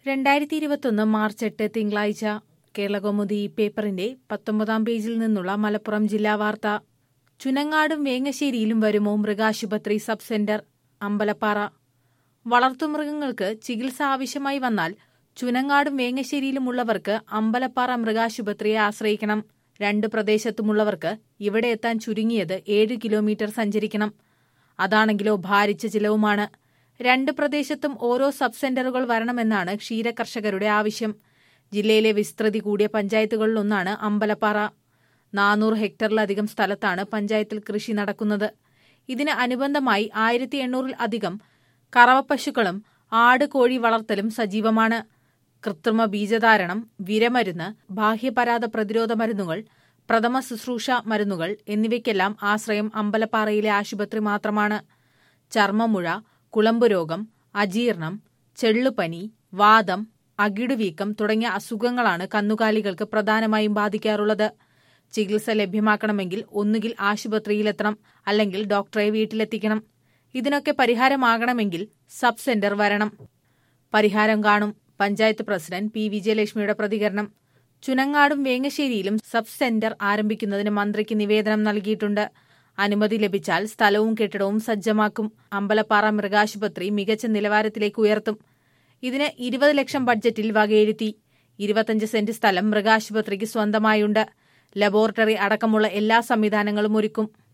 രണ്ടായിരത്തി ഇരുപത്തൊന്ന് മാർച്ച് എട്ട് തിങ്കളാഴ്ച കേരളകൗമുദി പേപ്പറിന്റെ പത്തൊമ്പതാം പേജിൽ നിന്നുള്ള മലപ്പുറം ജില്ലാ വാർത്ത ചുനങ്ങാടും വേങ്ങശ്ശേരിയിലും വരുമോ മൃഗാശുപത്രി സബ് സെന്റർ അമ്പലപ്പാറ വളർത്തുമൃഗങ്ങൾക്ക് ചികിത്സ ആവശ്യമായി വന്നാൽ ചുനങ്ങാടും വേങ്ങശ്ശേരിയിലുമുള്ളവർക്ക് അമ്പലപ്പാറ മൃഗാശുപത്രിയെ ആശ്രയിക്കണം രണ്ട് പ്രദേശത്തുമുള്ളവർക്ക് ഇവിടെ എത്താൻ ചുരുങ്ങിയത് ഏഴ് കിലോമീറ്റർ സഞ്ചരിക്കണം അതാണെങ്കിലോ ഭാരിച്ച ചിലവുമാണ് രണ്ട് പ്രദേശത്തും ഓരോ സബ് സെന്ററുകൾ വരണമെന്നാണ് ക്ഷീരകർഷകരുടെ ആവശ്യം ജില്ലയിലെ വിസ്തൃതി കൂടിയ പഞ്ചായത്തുകളിലൊന്നാണ് അമ്പലപ്പാറ നാനൂറ് ഹെക്ടറിലധികം സ്ഥലത്താണ് പഞ്ചായത്തിൽ കൃഷി നടക്കുന്നത് ഇതിന് അനുബന്ധമായി ആയിരത്തി എണ്ണൂറിൽ അധികം കറവപ്പശുക്കളും ആട് കോഴി വളർത്തലും സജീവമാണ് കൃത്രിമ ബീജധാരണം വിരമരുന്ന് ബാഹ്യപരാത പ്രതിരോധ മരുന്നുകൾ പ്രഥമ ശുശ്രൂഷ മരുന്നുകൾ എന്നിവയ്ക്കെല്ലാം ആശ്രയം അമ്പലപ്പാറയിലെ ആശുപത്രി മാത്രമാണ് ചർമ്മമുഴ കുളമ്പുരോഗം അജീർണം ചെള്ളുപനി വാദം അകിടുവീക്കം തുടങ്ങിയ അസുഖങ്ങളാണ് കന്നുകാലികൾക്ക് പ്രധാനമായും ബാധിക്കാറുള്ളത് ചികിത്സ ലഭ്യമാക്കണമെങ്കിൽ ഒന്നുകിൽ ആശുപത്രിയിലെത്തണം അല്ലെങ്കിൽ ഡോക്ടറെ വീട്ടിലെത്തിക്കണം ഇതിനൊക്കെ പരിഹാരമാകണമെങ്കിൽ സബ് സെന്റർ വരണം പരിഹാരം കാണും പഞ്ചായത്ത് പ്രസിഡന്റ് പി വിജയലക്ഷ്മിയുടെ പ്രതികരണം ചുനങ്ങാടും വേങ്ങശ്ശേരിയിലും സബ് സെന്റർ ആരംഭിക്കുന്നതിന് മന്ത്രിക്ക് നിവേദനം നൽകിയിട്ടുണ്ട് അനുമതി ലഭിച്ചാൽ സ്ഥലവും കെട്ടിടവും സജ്ജമാക്കും അമ്പലപ്പാറ മൃഗാശുപത്രി മികച്ച നിലവാരത്തിലേക്ക് ഉയർത്തും ഇതിന് ഇരുപത് ലക്ഷം ബഡ്ജറ്റിൽ വകയിരുത്തി ഇരുപത്തഞ്ച് സെന്റ് സ്ഥലം മൃഗാശുപത്രിക്ക് സ്വന്തമായുണ്ട് ലബോറട്ടറി അടക്കമുള്ള എല്ലാ സംവിധാനങ്ങളും ഒരുക്കും